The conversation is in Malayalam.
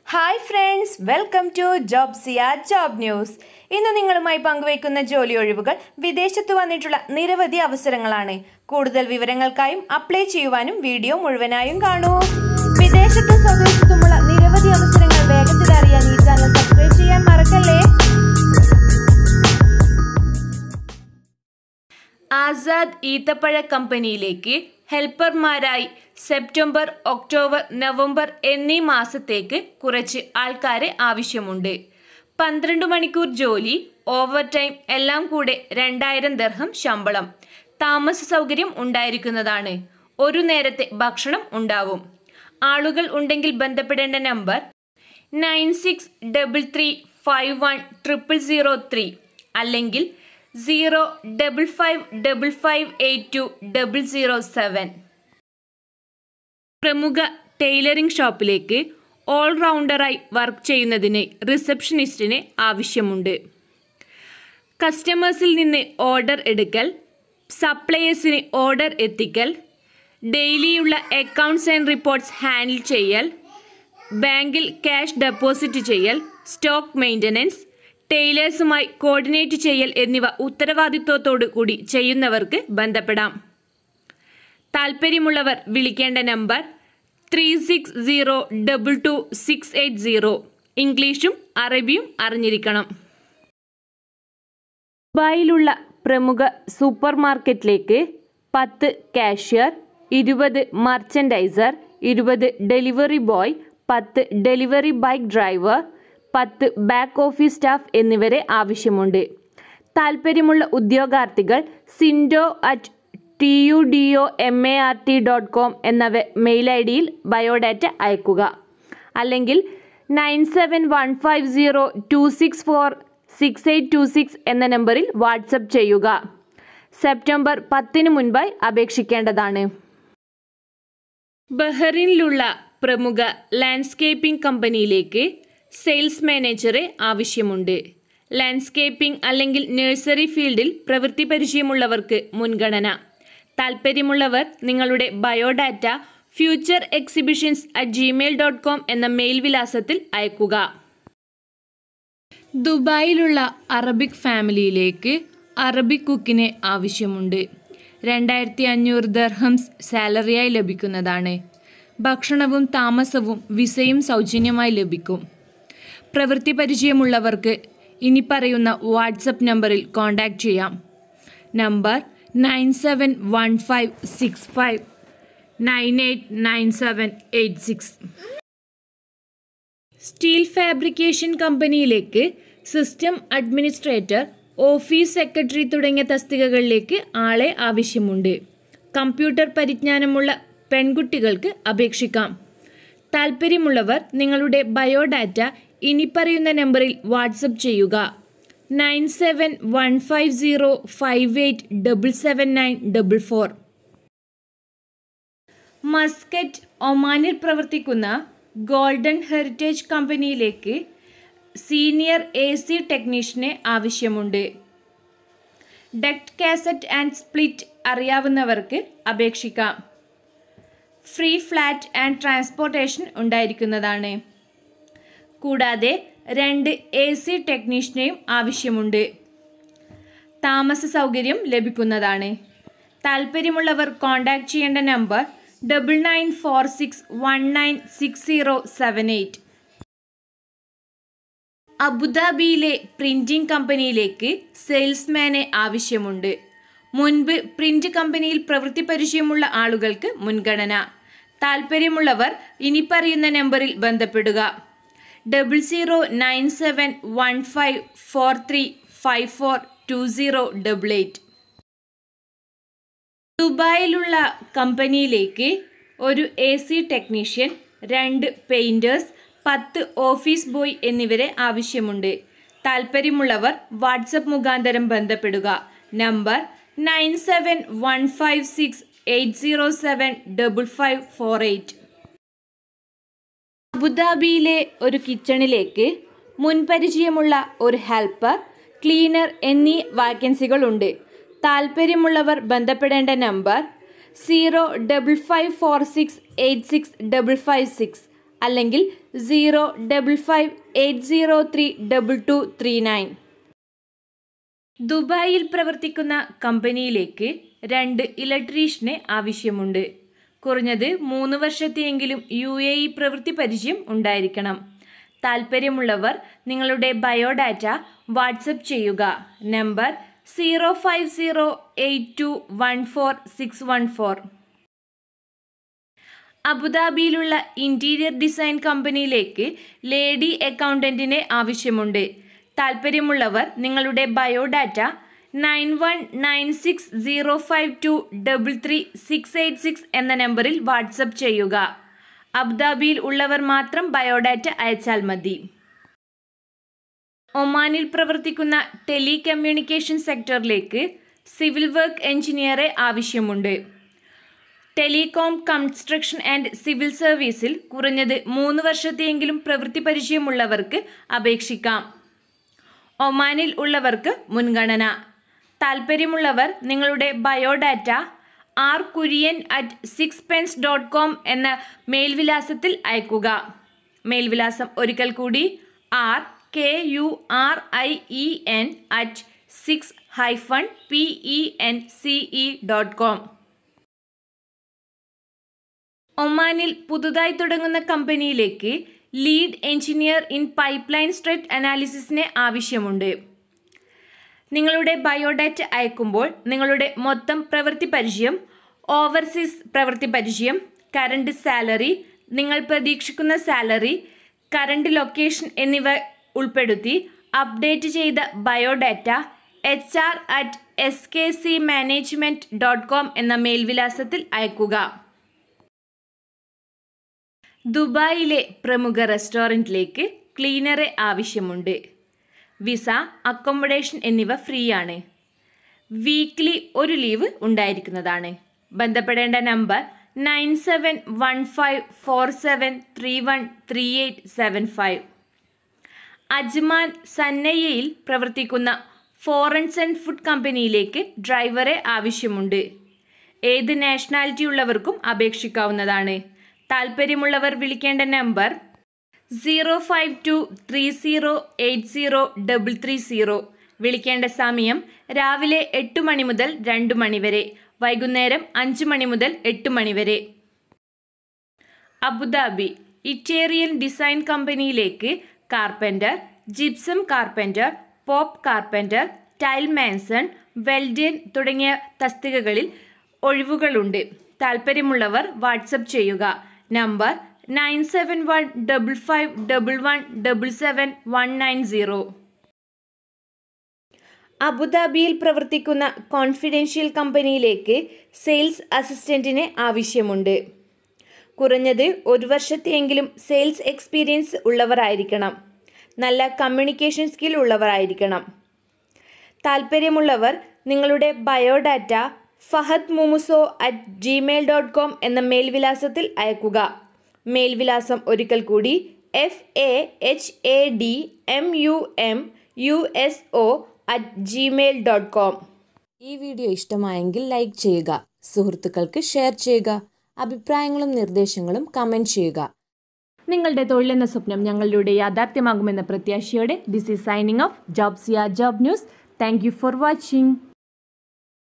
hi friends welcome to Jobsia job news ഇന്ന് നിങ്ങളുമായി പങ്കുവയ്ക്കുന്ന ജോലി ഒഴിവുകൾ വിദേശത്ത് വന്നിട്ടുള്ള നിരവധി അവസരങ്ങളാണ് കൂടുതൽ വിവരങ്ങൾക്കായും അപ്ലൈ ചെയ്യുവാനും വീഡിയോ മുഴുവനായും കാണൂ വിദേശത്തും സ്വദേശത്തുമുള്ള നിരവധി അവസരങ്ങൾ വേഗത്തിൽ അറിയാൻ ഈ ചാനൽ സബ്സ്ക്രൈബ് ചെയ്യാൻ മറക്കല്ലേ ആസാദ് ഈത്തപ്പഴ കമ്പനിയിലേക്ക് ഹെൽപ്പർമാരായി സെപ്റ്റംബർ ഒക്ടോബർ നവംബർ എന്നീ മാസത്തേക്ക് കുറച്ച് ആൾക്കാരെ ആവശ്യമുണ്ട് പന്ത്രണ്ട് മണിക്കൂർ ജോലി ഓവർ ടൈം എല്ലാം കൂടെ രണ്ടായിരം ദർഹം ശമ്പളം താമസ സൗകര്യം ഉണ്ടായിരിക്കുന്നതാണ് ഒരു നേരത്തെ ഭക്ഷണം ഉണ്ടാവും ആളുകൾ ഉണ്ടെങ്കിൽ ബന്ധപ്പെടേണ്ട number nine six double three five one triple zero three അല്ലെങ്കിൽ zero double five double five eight two double zero seven പ്രമുഖ ടൈലറിംഗ് ഷോപ്പിലേക്ക് ഓൾറൗണ്ടറായി വർക്ക് ചെയ്യുന്നതിന് റിസപ്ഷനിസ്റ്റിന് ആവശ്യമുണ്ട് കസ്റ്റമേഴ്സിൽ നിന്ന് ഓർഡർ എടുക്കൽ സപ്ലയേഴ്സിന് ഓർഡർ എത്തിക്കൽ ഡെയിലിയുള്ള അക്കൗണ്ട്സ് ആൻഡ് റിപ്പോർട്ട്സ് ഹാൻഡിൽ ചെയ്യൽ ബാങ്കിൽ ക്യാഷ് ഡെപ്പോസിറ്റ് ചെയ്യൽ സ്റ്റോക്ക് മെയിൻ്റനൻസ് ടൈലേഴ്സുമായി കോർഡിനേറ്റ് ചെയ്യൽ എന്നിവ ഉത്തരവാദിത്വത്തോടു കൂടി ചെയ്യുന്നവർക്ക് ബന്ധപ്പെടാം താൽപ്പര്യമുള്ളവർ വിളിക്കേണ്ട number three six zero double two six eight zero ഇംഗ്ലീഷും അറബിയും അറിഞ്ഞിരിക്കണം ദുബായിലുള്ള പ്രമുഖ സൂപ്പർ മാർക്കറ്റിലേക്ക് പത്ത് കാഷ്യർ ഇരുപത് മർച്ചൻഡൈസർ ഇരുപത് ഡെലിവറി ബോയ് പത്ത് ഡെലിവറി ബൈക്ക് ഡ്രൈവർ പത്ത് ബാക്ക് ഓഫീസ് സ്റ്റാഫ് എന്നിവരെ ആവശ്യമുണ്ട് താൽപ്പര്യമുള്ള ഉദ്യോഗാർത്ഥികൾ സിൻഡോ at T U D O M A R T dot com എന്ന വെ- മെയിൽ ഐ ഡിയിൽ ബയോഡാറ്റ അയക്കുക അല്ലെങ്കിൽ nine seven one five zero two six four six eight two six എന്ന നമ്പറിൽ വാട്സപ്പ് ചെയ്യുക സെപ്റ്റംബർ പത്തിന് മുൻപായി അപേക്ഷിക്കേണ്ടതാണ് ബഹ്റിനിലുള്ള പ്രമുഖ ലാൻഡ്സ്കേപ്പിംഗ് കമ്പനിയിലേക്ക് സെയിൽസ് മാനേജറെ ആവശ്യമുണ്ട് ലാൻഡ്സ്കേപ്പിംഗ് അല്ലെങ്കിൽ നഴ്സറി ഫീൽഡിൽ പ്രവൃത്തി പരിചയമുള്ളവർക്ക് മുൻഗണന താൽപ്പര്യമുള്ളവർ നിങ്ങളുടെ biodata future exhibitions at Gmail dot com എന്ന മെയിൽ വിലാസത്തിൽ അയക്കുക ദുബായിലുള്ള അറബിക് ഫാമിലിയിലേക്ക് അറബിക് കുക്കിനെ ആവശ്യമുണ്ട് രണ്ടായിരത്തി അഞ്ഞൂറ് ദർഹംസ് സാലറിയായി ലഭിക്കുന്നതാണ് ഭക്ഷണവും താമസവും വിസയും സൗജന്യമായി ലഭിക്കും പ്രവൃത്തി പരിചയമുള്ളവർക്ക് ഇനി പറയുന്ന വാട്സപ്പ് നമ്പറിൽ കോൺടാക്റ്റ് ചെയ്യാം number nine seven one five six five nine eight nine seven eight six steel fabrication കമ്പനിയിലേക്ക് സിസ്റ്റം അഡ്മിനിസ്ട്രേറ്റർ ഓഫീസ് സെക്രട്ടറി തുടങ്ങിയ തസ്തികകളിലേക്ക് ആളെ ആവശ്യമുണ്ട് കമ്പ്യൂട്ടർ പരിജ്ഞാനമുള്ള പെൺകുട്ടികൾക്ക് അപേക്ഷിക്കാം താൽപ്പര്യമുള്ളവർ നിങ്ങളുടെ ബയോഡാറ്റ ഇനി പറയുന്ന നമ്പറിൽ വാട്സപ്പ് ചെയ്യുക nine seven one five zero five eight double seven nine double four Muscat ഒമാനിൽ പ്രവർത്തിക്കുന്ന ഗോൾഡൻ ഹെറിറ്റേജ് കമ്പനിയിലേക്ക് സീനിയർ എ സി ടെക്നീഷ്യനെ ആവശ്യമുണ്ട് ഡക്ട് കാസറ്റ് ആൻഡ് സ്പ്ലിറ്റ് അറിയാവുന്നവർക്ക് അപേക്ഷിക്കാം ഫ്രീ ഫ്ലാറ്റ് ആൻഡ് ട്രാൻസ്പോർട്ടേഷൻ ഉണ്ടായിരിക്കുന്നതാണ് കൂടാതെ രണ്ട് എ സി ടെക്നീഷ്യനെയും ആവശ്യമുണ്ട് താമസ സൗകര്യം ലഭിക്കുന്നതാണ് താൽപ്പര്യമുള്ളവർ കോൺടാക്ട് ചെയ്യേണ്ട number double nine four six one nine six zero seven eight അബുദാബിയിലെ പ്രിന്റിംഗ് കമ്പനിയിലേക്ക് സെയിൽസ്മാനെ ആവശ്യമുണ്ട് മുൻപ് പ്രിന്റ് കമ്പനിയിൽ പ്രവൃത്തി പരിചയമുള്ള ആളുകൾക്ക് മുൻഗണന താൽപ്പര്യമുള്ളവർ ഇനി പറയുന്ന നമ്പറിൽ ബന്ധപ്പെടുക double zero nine seven one five four three five four two zero double eight ദുബായിലുള്ള കമ്പനിയിലേക്ക് ഒരു എ സി ടെക്നീഷ്യൻ രണ്ട് പെയിൻറ്റേഴ്സ് പത്ത് ഓഫീസ് ബോയ് എന്നിവരെ ആവശ്യമുണ്ട് താൽപ്പര്യമുള്ളവർ വാട്സപ്പ് മുഖാന്തരം ബന്ധപ്പെടുക number nine seven one five six eight zero seven double five four eight അബുദാബിയിലെ ഒരു കിച്ചണിലേക്ക് മുൻപരിചയമുള്ള ഒരു ഹെൽപ്പർ ക്ലീനർ എന്നീ വാക്കൻസികളുണ്ട് താൽപ്പര്യമുള്ളവർ ബന്ധപ്പെടേണ്ട number zero double five four six eight six double five six അല്ലെങ്കിൽ zero double five eight zero three double two three nine ദുബായിൽ പ്രവർത്തിക്കുന്ന കമ്പനിയിലേക്ക് രണ്ട് ഇലക്ട്രീഷ്യനെ ആവശ്യമുണ്ട് കുറഞ്ഞത് മൂന്ന് വർഷത്തെയെങ്കിലും യു എ ഇ പ്രവൃത്തി പരിചയം ഉണ്ടായിരിക്കണം താൽപ്പര്യമുള്ളവർ നിങ്ങളുടെ ബയോഡാറ്റ വാട്സപ്പ് ചെയ്യുക number zero five zero eight two one four six one four അബുദാബിയിലുള്ള ഇൻറ്റീരിയർ ഡിസൈൻ കമ്പനിയിലേക്ക് ലേഡി അക്കൗണ്ടൻറ്റിനെ ആവശ്യമുണ്ട് താൽപ്പര്യമുള്ളവർ നിങ്ങളുടെ biodata nine one nine six zero five two double three six eight six എന്ന നമ്പറിൽ വാട്സപ്പ് ചെയ്യുക അബുദാബിയിൽ ഉള്ളവർ മാത്രം ബയോഡാറ്റ അയച്ചാൽ മതി ഒമാനിൽ പ്രവർത്തിക്കുന്ന ടെലി കമ്മ്യൂണിക്കേഷൻ സെക്ടറിലേക്ക് സിവിൽ വർക്ക് എഞ്ചിനീയറെ ആവശ്യമുണ്ട് ടെലികോം കൺസ്ട്രക്ഷൻ ആൻഡ് സിവിൽ സർവീസിൽ കുറഞ്ഞത് മൂന്ന് വർഷത്തെയെങ്കിലും പ്രവൃത്തി പരിചയമുള്ളവർക്ക് അപേക്ഷിക്കാം ഒമാനിൽ ഉള്ളവർക്ക് മുൻഗണന താൽപ്പര്യമുള്ളവർ നിങ്ങളുടെ biodata R Kurian at six pence dot com എന്ന മേൽവിലാസത്തിൽ അയക്കുക മേൽവിലാസം ഒരിക്കൽ കൂടി R K U R I E N at six hyphen P E N C E dot com ഒമാനിൽ പുതുതായി തുടങ്ങുന്ന കമ്പനിയിലേക്ക് lead engineer in pipeline stress അനാലിസിസിന് ആവശ്യമുണ്ട് നിങ്ങളുടെ ബയോഡാറ്റ അയക്കുമ്പോൾ നിങ്ങളുടെ മൊത്തം പ്രവൃത്തി പരിചയം ഓവർസീസ് പ്രവൃത്തി പരിചയം കറണ്ട് സാലറി നിങ്ങൾ പ്രതീക്ഷിക്കുന്ന സാലറി കറണ്ട് ലൊക്കേഷൻ എന്നിവ ഉൾപ്പെടുത്തി അപ്ഡേറ്റ് ചെയ്ത biodata H R at S K C management dot com എന്ന മേൽവിലാസത്തിൽ അയക്കുക ദുബായിലെ പ്രമുഖ റെസ്റ്റോറൻറ്റിലേക്ക് ക്ലീനറെ ആവശ്യമുണ്ട് വിസ അക്കോമഡേഷൻ എന്നിവ ഫ്രീ ആണ് വീക്ക്ലി ഒരു ലീവ് ഉണ്ടായിരിക്കുന്നതാണ് ബന്ധപ്പെടേണ്ട number nine seven one five four seven three one three eight seven five Ajman സന്നയ്യയിൽ പ്രവർത്തിക്കുന്ന ഫോറൻസ് ആൻഡ് ഫുഡ് കമ്പനിയിലേക്ക് ഡ്രൈവറെ ആവശ്യമുണ്ട് ഏത് നാഷണാലിറ്റി ഉള്ളവർക്കും അപേക്ഷിക്കാവുന്നതാണ് താൽപ്പര്യമുള്ളവർ വിളിക്കേണ്ട number zero five two three zero eight zero double three zero വിളിക്കേണ്ട സമയം രാവിലെ എട്ട് മണി മുതൽ രണ്ട് മണി വരെ വൈകുന്നേരം അഞ്ച് മണി മുതൽ എട്ട് മണി വരെ അബുദാബി ഇറ്റേറിയൻ ഡിസൈൻ കമ്പനിയിലേക്ക് carpenter gypsum carpenter pop carpenter tile mason welder തുടങ്ങിയ തസ്തികകളിൽ ഒഴിവുകളുണ്ട് താൽപ്പര്യമുള്ളവർ വാട്സപ്പ് ചെയ്യുക number nine seven one double five double one double seven one nine zero അബുദാബിയിൽ പ്രവർത്തിക്കുന്ന കോൺഫിഡൻഷ്യൽ കമ്പനിയിലേക്ക് സെയിൽസ് അസിസ്റ്റൻറ്റിനെ ആവശ്യമുണ്ട് കുറഞ്ഞത് ഒരു വർഷത്തെയെങ്കിലും സെയിൽസ് എക്സ്പീരിയൻസ് ഉള്ളവരായിരിക്കണം നല്ല കമ്മ്യൂണിക്കേഷൻ സ്കിൽ ഉള്ളവരായിരിക്കണം താൽപ്പര്യമുള്ളവർ നിങ്ങളുടെ biodata Fahad Mumuso at Gmail dot com എന്ന മേൽവിലാസത്തിൽ അയക്കുക മേൽവിലാസം ഒരിക്കൽ കൂടി F A H A D M U M U S O at Gmail dot com ഈ വീഡിയോ ഇഷ്ടമായെങ്കിൽ ലൈക്ക് ചെയ്യുക സുഹൃത്തുക്കൾക്ക് ഷെയർ ചെയ്യുക അഭിപ്രായങ്ങളും നിർദ്ദേശങ്ങളും കമൻറ്റ് ചെയ്യുക നിങ്ങളുടെ തൊഴിലെന്ന സ്വപ്നം ഞങ്ങളിലൂടെ യാഥാർത്ഥ്യമാകുമെന്ന പ്രത്യാശയോടെ this is signing off Jobsia job news thank you for watching